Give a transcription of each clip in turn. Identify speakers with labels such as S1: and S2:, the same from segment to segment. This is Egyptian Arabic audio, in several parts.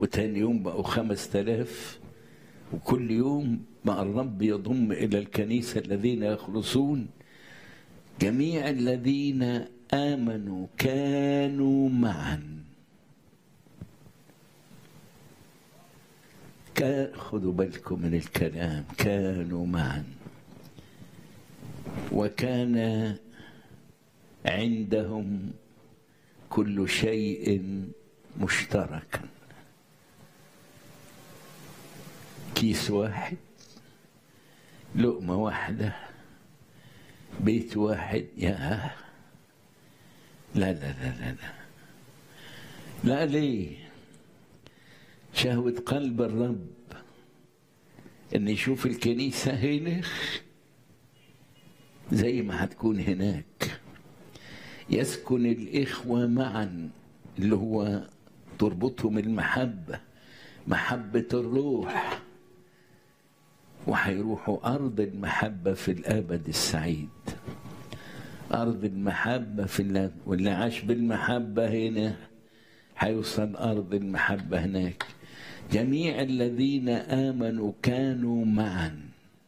S1: وتاني يوم بقوا خمس تلاف وكل يوم مع الرب يضم إلى الكنيسة الذين يخلصون جميع الذين آمنوا كانوا معا كان خدوا بالكم من الكلام كانوا معا وكان عندهم كل شيء مشتركا كيس واحد لقمة واحدة بيت واحد يا لا لا لا لا لا لا ليه شهوة قلب الرب ان يشوف الكنيسة هنا زي ما هتكون هناك يسكن الإخوة معا اللي هو تربطهم المحبة محبة الروح وهيروحوا أرض المحبة في الأبد السعيد أرض المحبة في الأبد واللي عاش بالمحبة هنا هيوصل أرض المحبة هناك جميع الذين آمنوا كانوا معا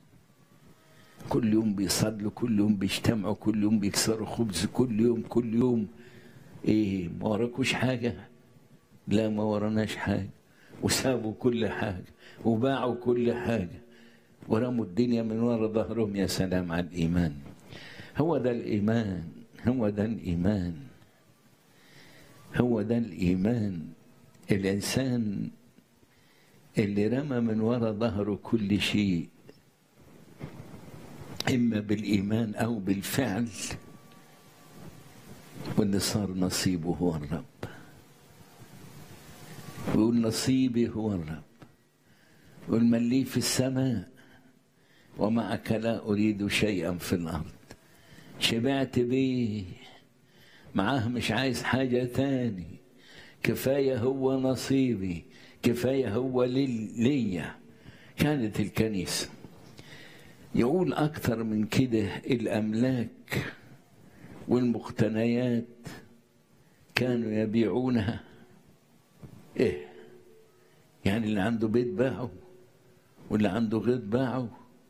S1: كل يوم بيصلوا كل يوم بيجتمعوا كل يوم بيكسروا خبز كل يوم كل يوم ايه ما وراكوش حاجة لا ما وراناش حاجة وسابوا كل حاجة وباعوا كل حاجة ورموا الدنيا من ورا ظهرهم يا سلام على الإيمان هو ده الإيمان هو ده الإيمان هو ده الإيمان الإنسان اللي رمى من ورا ظهره كل شيء إما بالإيمان أو بالفعل واللي صار نصيبه هو الرب ويقول نصيبي هو الرب يقول من لي في السماء ومعك لا أريد شيئا في الأرض شبعت بيه معاه مش عايز حاجة تاني كفاية هو نصيبي كفاية هو ليا كانت الكنيسة يقول أكثر من كده الأملاك والمقتنيات كانوا يبيعونها إيه يعني اللي عنده بيت باعه واللي عنده غيط باعه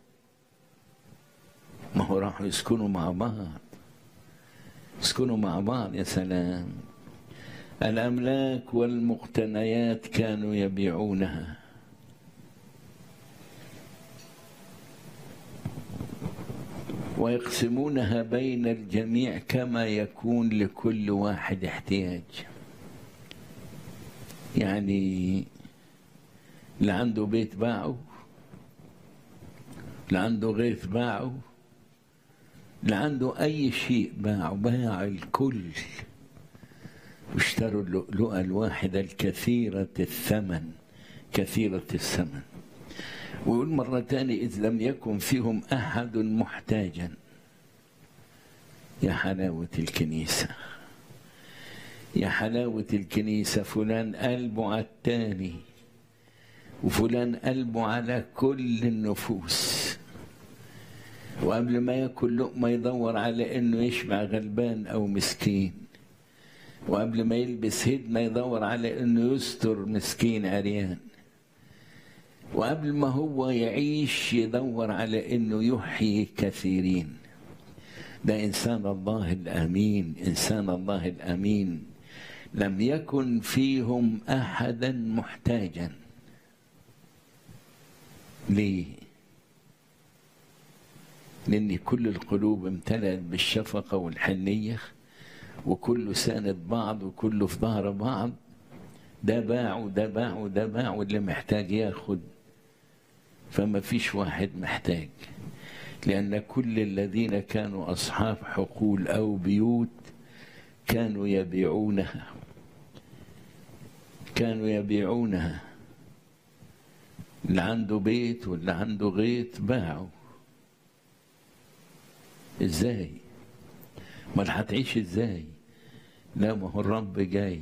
S1: ما هو راحوا يسكنوا مع بعض يسكنوا مع بعض يا سلام الأملاك والمقتنيات كانوا يبيعونها ويقسمونها بين الجميع كما يكون لكل واحد احتياج يعني اللي عنده بيت باعه اللي عنده غيث باعه اللي عنده أي شيء باعه باع الكل واشتروا اللؤلؤة الواحدة الكثيرة الثمن كثيرة الثمن ويقول مرة تانية إذ لم يكن فيهم أحد محتاجا يا حلاوة الكنيسة يا حلاوة الكنيسة فلان قلبه على التاني وفلان قلبه على كل النفوس وقبل ما ياكل لقمة يدور على انه يشبع غلبان او مسكين وقبل ما يلبس هدمة يدور على انه يستر مسكين عريان وقبل ما هو يعيش يدور على انه يحيي كثيرين ده انسان الله الامين انسان الله الامين لم يكن فيهم احدا محتاجا ليه لان كل القلوب امتلأت بالشفقه والحنيه وكله ساند بعض وكله في ظهر بعض ده باع وده باع وده باع واللي محتاج ياخد فما فيش واحد محتاج لأن كل الذين كانوا أصحاب حقول أو بيوت كانوا يبيعونها كانوا يبيعونها اللي عنده بيت واللي عنده غيط باعوا ازاي ما هتعيش ازاي لا ما هو الرب جاي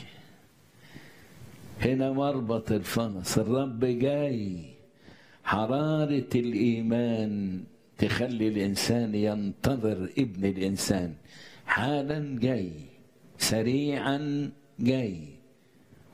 S1: هنا مربط الفرس الرب جاي حرارة الإيمان تخلي الإنسان ينتظر ابن الإنسان حالا جاي سريعا جاي